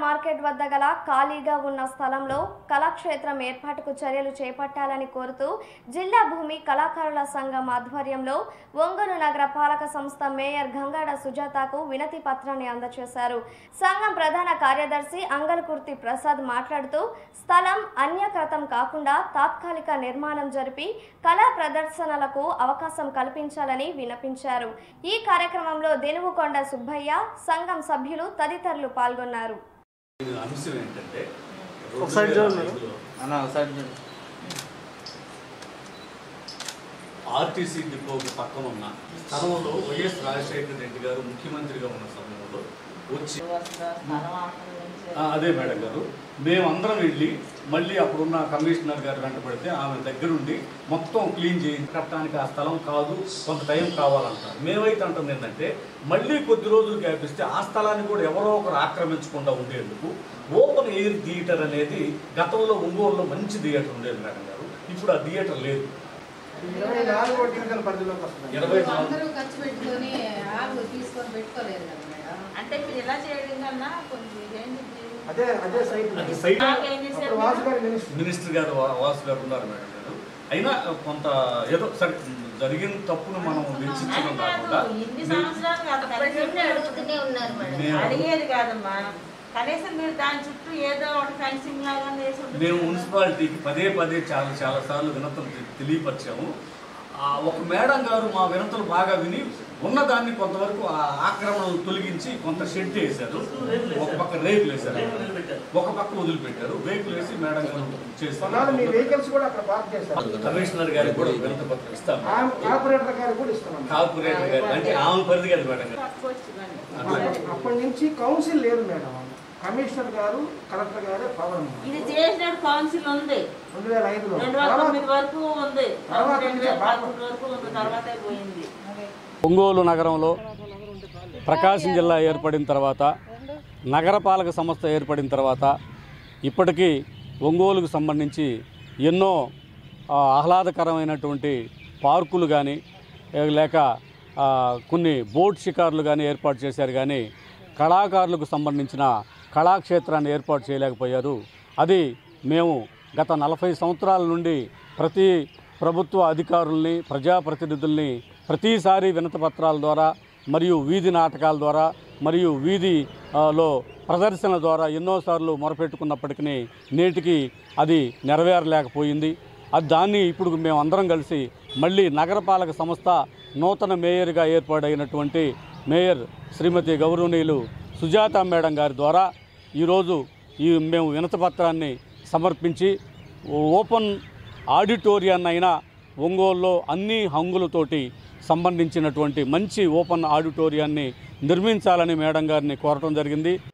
Market వద్ద గల ఖాళీగా ఉన్న స్థలంలో కళాక్షేత్రం ఏర్పాటుకు చర్యలు చేపట్టాలని కోరుతూ జిల్లా భూమి కళాకారుల సంఘం ఆధ్వర్యంలో ఒంగోలు నగర పాలక సంస్థ మేయర్ గంగాడ సుజాతకు వినతి పత్రాన్ని అందజేశారు సంఘం ప్రధాన కార్యదర్శి అంగల్కుర్తి ప్రసాద్ మాట్లాడుతూ స్థలం అన్యకృతం కాకుండా తాత్కాలిక నిర్మాణం జరిపి కళా ప్రదర్శనలకు అవకాశం కల్పించాలని విన్నపించారు ఈ కార్యక్రమంలో దెనువుకొండ సుబ్బయ్య సంఘం సభ్యులు తదితరులు పాల్గొన్నారు దీని అంశం ఏంటంటే ఒకసారి చూడండి మేడం. ఐదులో అన్న ఒకసారి చూడండి. ఆర్టీసీ డిపోకి పక్కన ఉన్న స్థలంలో వైఎస్ రాజశేఖర రెడ్డి గారు ముఖ్యమంత్రిగా ఉన్న సమయంలో వచ్చి ఆ, అదే మేడం గారు మేమందరం వెళ్ళి మళ్ళీ అప్పుడున్న కమిషనర్ గారు వెంటబడితే ఆమె దగ్గరుండి మొత్తం క్లీన్ చేసి కట్టడానికి ఆ స్థలం కాదు కొంత టైం కావాలంటారు మేమైతే అంటుంది ఏంటంటే మళ్ళీ కొద్ది రోజులు గ్యాప్ ఇస్తే ఆ స్థలాన్ని కూడా ఎవరో ఒకరు ఆక్రమించకుండా ఉండేందుకు ఓపెన్ ఎయిర్ థియేటర్ అనేది గతంలో ఒంగోలులో మంచి థియేటర్ ఉండేది మేడం గారు ఇప్పుడు ఆ థియేటర్ లేదు ఇరవై నాలుగో డివిజన్ పరిధిలోకి వస్తుంది ఇరవై నాలుగు అందరూ ఖర్చు పెట్టుకొని ఆగు తీసుకొని పెట్టుకోలేదు కదా మేడం అంటే మీరు ఎలా చేయడం కన్నా కొంచెం ఇదేంటి అదే అదే సైట్ అది సైట్ నాకేం చేశారు అప్పుడు వాసు గారి మినిస్టర్ మినిస్టర్ గారు వా- వాసు గారు ఉన్నారు మేడం గారు అయినా కొంత ఏదో సరే జరిగిన తప్పును మనం అది వెచ్చించడం కాదు కాకుండా ఇన్ని మీ- సంవత్సరాలు కాదు అప్పటి నుండి కనీసం అడుగుతూనే ఉన్నారు మేడం మేము- అడిగేది కాదమ్మా కనీసం మీరు దాని చుట్టూ ఏదో ఒకటి ఫెన్సింగ్ లాగా వేసి ఉండొచ్చు మేము కదా. మున్సిపాలిటీకి పదే పదే చాలా చాలా సార్లు వినతులు తె- తెలియపరిచాము ఆ ఒక మేడం గారు మా వినతులు బాగా విని ఉన్నదాన్ని కొంతవరకు ఆ ఆక్రమణలు తొలగించి కొంత షెడ్ వేశారు ఒక పక్క రేకులు వేశారు ఒక పక్క వదిలిపెట్టారు రేకులు వేసి మేడం గారు కొన్నాళ్ళు మీ చేస్తారు వెహికల్స్ కూడా అక్కడ పార్క్ చేస్తారు కమిషనర్ గారికి కూడా వినతి పత్రం ఇస్తాము ఆ కార్పొరేటర్ గారికి కూడా ఇస్తున్నాం కార్పొరేటర్ గారు అంటే ఆమె పరిధి కాదు మేడం గారు పట్టుకోవచ్చు కానీ. అట్లా. అప్పటి నుంచి కౌన్సిల్ లేదు మేడం కమిషనర్ గారు కలెక్టర్ గారే పవర్ ఇది చేసిన కౌన్సిల్ ఉంది రెండు వేల ఐదులో రెండు వేల తొమ్మిది వరకు ఉంది తర్వాత రెండు వేల ఇంకా పదకొండు వరకు ఉంది తర్వాతే పోయింది ఒంగోలు నగరంలో ప్రకాశం జిల్లా ఏర్పడిన తర్వాత నగరపాలక సంస్థ ఏర్పడిన తర్వాత ఇప్పటికీ ఒంగోలుకు సంబంధించి ఎన్నో ఆ, ఆహ్లాదకరమైనటువంటి పార్కులు కానీ లేక ఆ, కొన్ని బోట్ షికార్లు కానీ ఏర్పాటు చేశారు కానీ కళాకారులకు సంబంధించిన కళాక్షేత్రాన్ని ఏర్పాటు చేయలేకపోయారు అది మేము గత నలభై సంవత్సరాల నుండి ప్రతి ప్రభుత్వ అధికారుల్ని ప్రజాప్రతినిధుల్ని ప్రతిసారి వినతపత్రాల ద్వారా మరియు వీధి నాటకాల ద్వారా మరియు వీధి ఆ, లో ప్రదర్శనల ద్వారా ఎన్నోసార్లు మొరపెట్టుకున్నప్పటికీ నేటికి అది నెరవేరలేకపోయింది అది దాన్ని ఇప్పుడు మేము అందరం కలిసి మళ్ళీ నగరపాలక సంస్థ నూతన మేయర్గా ఏర్పాడైనటువంటి మేయర్ శ్రీమతి గౌరవనీయులు సుజాత మేడం గారి ద్వారా ఈరోజు ఈ మేము వినతపత్రాన్ని సమర్పించి ఓపెన్ ఆడిటోరియాన్ని అయినా ఒంగోలులో అన్ని హంగులతోటి సంబంధించినటువంటి మంచి ఓపెన్ ఆడిటోరియాన్ని నిర్మించాలని మేడం గారిని కోరటం జరిగింది